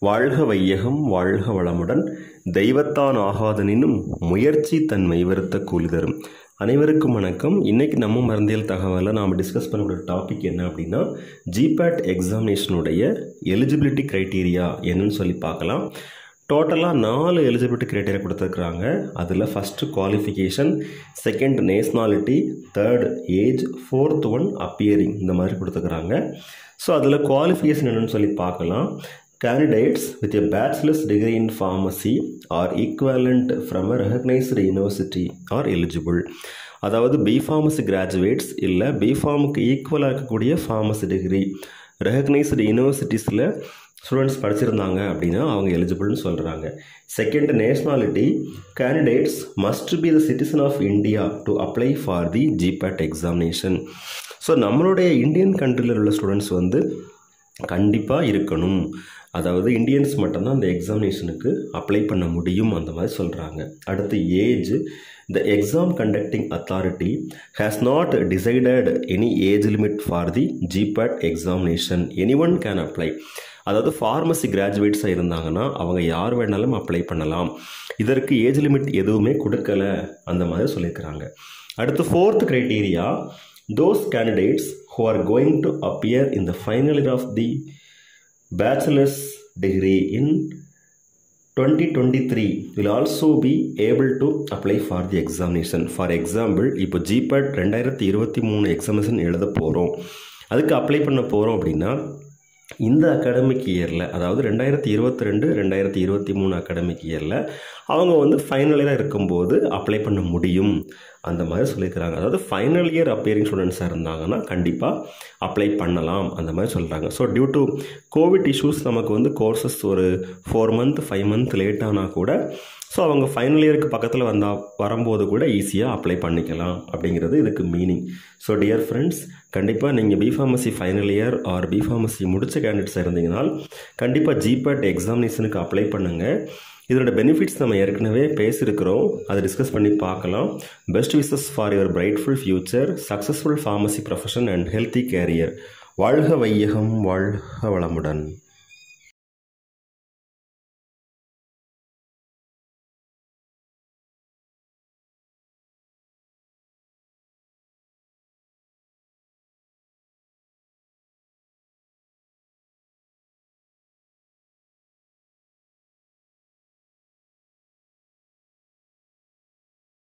வாழ்க வையகம் வாழ்க வளமுடன் தெய்வத்தான் ஆகாதனினும் முயற்சி தன் மெய்வருத்த கூலி தரும் அனைவருக்கும் வணக்கம் இன்னைக்கு நம்ம மருந்தியல் தகவலில் நாம் டிஸ்கஸ் பண்ணக்கூடிய டாபிக் என்ன அப்படின்னா ஜிபேட் எக்ஸாமினேஷனுடைய எலிஜிபிலிட்டி க்ரைட்டீரியா என்னன்னு சொல்லி பார்க்கலாம் டோட்டலாக நாலு எலிஜிபிலிட்டி க்ரைட்டீரியா கொடுத்துருக்குறாங்க அதில் first qualification second nationality third age fourth one appearing இந்த மாதிரி கொடுத்துருக்குறாங்க ஸோ அதில் குவாலிஃபிகேஷன் என்னன்னு சொல்லி பார்க்கலாம் candidates with a bachelor's degree in pharmacy or equivalent from a recognized university are eligible அதாவது பிஃபார்மசி கிராஜுவேட்ஸ் இல்லை பிஃபார்முக்கு ஈக்குவலாக இருக்கக்கூடிய ஃபார்மசி டிகிரி ரெகக்னைஸ்டு யூனிவர்சிட்டிஸில் ஸ்டூடெண்ட்ஸ் படிச்சிருந்தாங்க அப்படின்னா அவங்க எலிஜிபிள்னு சொல்கிறாங்க second nationality candidates must be the citizen of India to apply for the GPAT examination so நம்மளுடைய இந்தியன் கண்ட்ரியில் உள்ள ஸ்டூடெண்ட்ஸ் வந்து கண்டிப்பாக இருக்கணும் அதாவது இந்தியன்ஸ் மட்டும்தான் அந்த எக்ஸாமினேஷனுக்கு அப்ளை பண்ண முடியும் அந்த மாதிரி சொல்கிறாங்க அடுத்து age the exam conducting authority has not decided any age limit for the GPAT examination any one can apply அதாவது ஃபார்மசி கிராஜுவேட்ஸாக இருந்தாங்கன்னா அவங்க யார் வேணாலும் அப்ளை பண்ணலாம் இதற்கு ஏஜ் லிமிட் எதுவுமே கொடுக்கல அந்த மாதிரி சொல்லியிருக்கிறாங்க அடுத்து fourth criteria those candidates who are going to appear in the final year of the bachelor's degree in 2023 will also be able to apply for the examination for example இப்போ GPAT ரெண்டாயிரத்தி இருபத்தி மூணு எக்ஸாமினேஷன் எழுத போகிறோம் அதுக்கு apply பண்ண போகிறோம் அப்படின்னா இந்த அகாடமிக் இயரில் அதாவது ரெண்டாயிரத்தி இருபத்தி ரெண்டு ரெண்டாயிரத்தி இருபத்தி மூணு அகாடமிக் இயரில் அவங்க வந்து ஃபைனல் இயராக இருக்கும்போது அப்ளை பண்ண முடியும் அந்த மாதிரி சொல்லியிருக்கிறாங்க அதாவது ஃபைனல் இயர் அப்பியரிங் ஸ்டூடெண்ட்ஸாக இருந்தாங்கன்னா கண்டிப்பாக அப்ளை பண்ணலாம் அந்த மாதிரி சொல்கிறாங்க so due to COVID issues நமக்கு வந்து கோர்சஸ் ஒரு four month five month late ஆனால் கூட ஸோ அவங்க ஃபைனல் இயருக்கு பக்கத்தில் வந்தால் வரும்போது கூட ஈஸியாக அப்ளை பண்ணிக்கலாம் அப்படிங்கிறது இதுக்கு மீனிங் ஸோ டியர் ஃப்ரெண்ட்ஸ் கண்டிப்பாக நீங்கள் B pharmacy final year or B pharmacy முடித்த கேண்டிடேட்ஸாக இருந்தீங்கன்னா கண்டிப்பாக ஜிபேட் எக்ஸாமினேஷனுக்கு அப்ளை பண்ணுங்கள் இதோட பெனிஃபிட்ஸ் நம்ம ஏற்கனவே பேசியிருக்கிறோம் அதை டிஸ்கஸ் பண்ணி பார்க்கலாம் best wishes for your brightful future successful pharmacy profession and healthy career வாழ்க வையகம் வாழ்க வளமுடன்